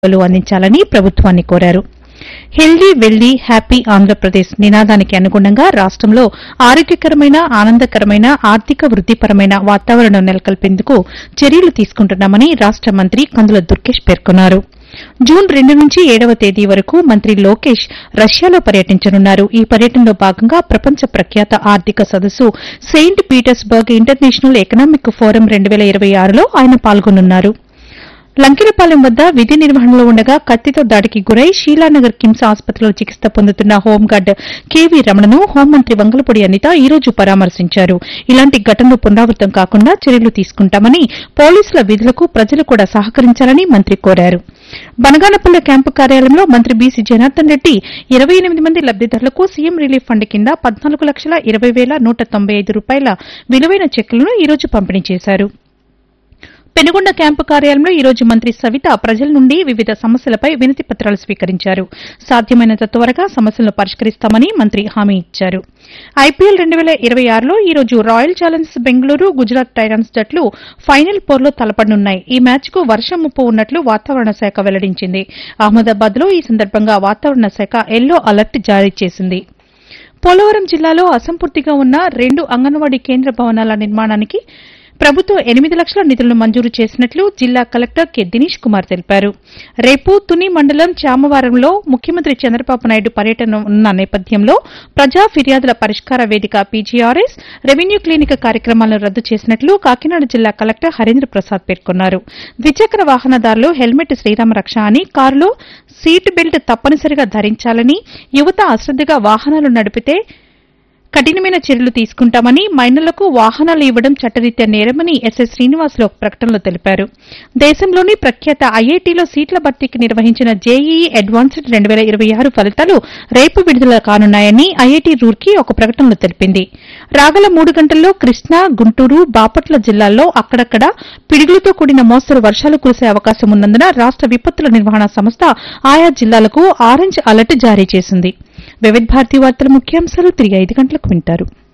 సేవలు అందించాలని ప్రభుత్వాన్ని కోరారు హెల్దీ వెల్దీ హ్యాపీ ఆంధ్రప్రదేశ్ నినాదానికి అనుగుణంగా రాష్టంలో ఆరోగ్యకరమైన ఆనందకరమైన ఆర్థిక వృద్దిపరమైన వాతావరణం నెలకొల్పేందుకు చర్యలు తీసుకుంటున్నామని రాష్ట మంత్రి కందుల దుర్గేష్ పేర్కొన్నారు జూన్ రెండు నుంచి ఏడవ తేదీ వరకు మంత్రి లోకేష్ రష్యాలో పర్యటించనున్నారు ఈ పర్యటనలో భాగంగా ప్రపంచ ప్రఖ్యాత ఆర్థిక సదస్సు Saint Petersburg International Economic Forum రెండు వేల ఇరవై ఆరులో ఆయన పాల్గొనున్నారు లంకిరపాలెం వద్ద విధి నిర్వహణలో ఉండగా కత్తితో దాడికి గురై షీలానగర్ కిమ్స్ ఆసుపత్రిలో చికిత్స పొందుతున్న హోంగార్డ్ కేవీ రమణను హోంమంత్రి వంగలపూడి అనిత ఈ రోజు పరామర్శించారు ఇలాంటి ఘటనలు పునరావృతం కాకుండా చర్యలు తీసుకుంటామని పోలీసుల విధులకు ప్రజలు కూడా సహకరించాలని మంత్రి కోరారు బనగానపల్లె క్యాంపు కార్యాలయంలో మంత్రి బీసీ జనార్దన్ రెడ్డి ఇరవై ఎనిమిది మంది లబ్దిదారులకు సీఎం రిలీఫ్ ఫండ్ కింద పద్నాలుగు లక్షల ఇరవై వేల నూట తొంభై ఐదు రూపాయల విలువైన చెక్కులను ఈ రోజు పంపిణీ చేశారు పెనుగొండ క్యాంపు కార్యాలయంలో ఈ రోజు మంత్రి సవిత ప్రజల నుండి వివిధ సమస్యలపై వినతి పత్రాలు స్వీకరించారు సాధ్యమైనంత త్వరగా సమస్యలను పరిష్కరిస్తామని మంత్రి హామీ ఇచ్చారు ఐపీఎల్ రెండు వేల ఇరవై ఆరులో ఈ రోజు Royal Challengers Bengaluru Gujarat Titans జట్లు ఫైనల్ పోర్లో తలపడనున్నాయి ఈ మ్యాచ్కు వర్షం ముప్పు ఉన్నట్లు వాతావరణ శాఖ వెల్లడించింది అహ్మదాబాద్ లో ఈ సందర్భంగా వాతావరణ శాఖ ఎల్లో అలర్ట్ జారీ చేసింది పోలవరం జిల్లాలో అసంపూర్తిగా ఉన్న రెండు అంగన్వాడీ కేంద్ర భవనాల నిర్మాణానికి ప్రభుత్వం ఎనిమిది లక్షల నిధులను మంజూరు చేసినట్లు జిల్లా కలెక్టర్ కె దినేష్ కుమార్ తెలిపారు రేపు తుని మండలం చామవారంలో ముఖ్యమంత్రి చంద్రబాబు నాయుడు పర్యటన ఉన్న నేపథ్యంలో ప్రజా ఫిర్యాదుల పరిష్కార వేదిక పీజీఆర్ఎస్ రెవెన్యూ క్లినిక్ కార్యక్రమాలను రద్దు చేసినట్లు కాకినాడ జిల్లా కలెక్టర్ హరేంద్ర ప్రసాద్ పేర్కొన్నారు ద్విచక్ర వాహనదారులు హెల్మెట్ శ్రీరామ రక్ష అని కారులో సీట్ బెల్ట్ తప్పనిసరిగా ధరించాలని యువత అశ్రద్దగా వాహనాలు నడిపితే కఠినమైన చర్యలు తీసుకుంటామని మైనర్లకు వాహనాలు ఇవ్వడం చట్టరీత్యా నేరమని ఎస్ఎస్ శ్రీనివాసులు ఒక ప్రకటనలో తెలిపారు దేశంలోని ప్రఖ్యాత ఐఐటీలో సీట్ల భర్తీకి నిర్వహించిన జేఈఈ అడ్వాన్స్డ్ రెండు వేల ఇరవై ఆరు ఫలితాలు రేపు విడుదల కానున్నాయని ఐఐటీ రూర్కీ ఒక ప్రకటనలో తెలిపింది రాగల మూడు గంటల్లో కృష్ణా గుంటూరు బాపట్ల జిల్లాల్లో అక్కడక్కడ పిడుగులతో కూడిన మోస్తరు వర్షాలు కురిసే అవకాశం ఉన్నందున రాష్ట విపత్తుల నిర్వహణ సంస్థ ఆయా జిల్లాలకు ఆరెంజ్ అలర్ట్ జారీ చేసింది వివిధ భారతి వార్తల ముఖ్యాంశాలు తిరిగి ఐదు గంటలకు వింటారు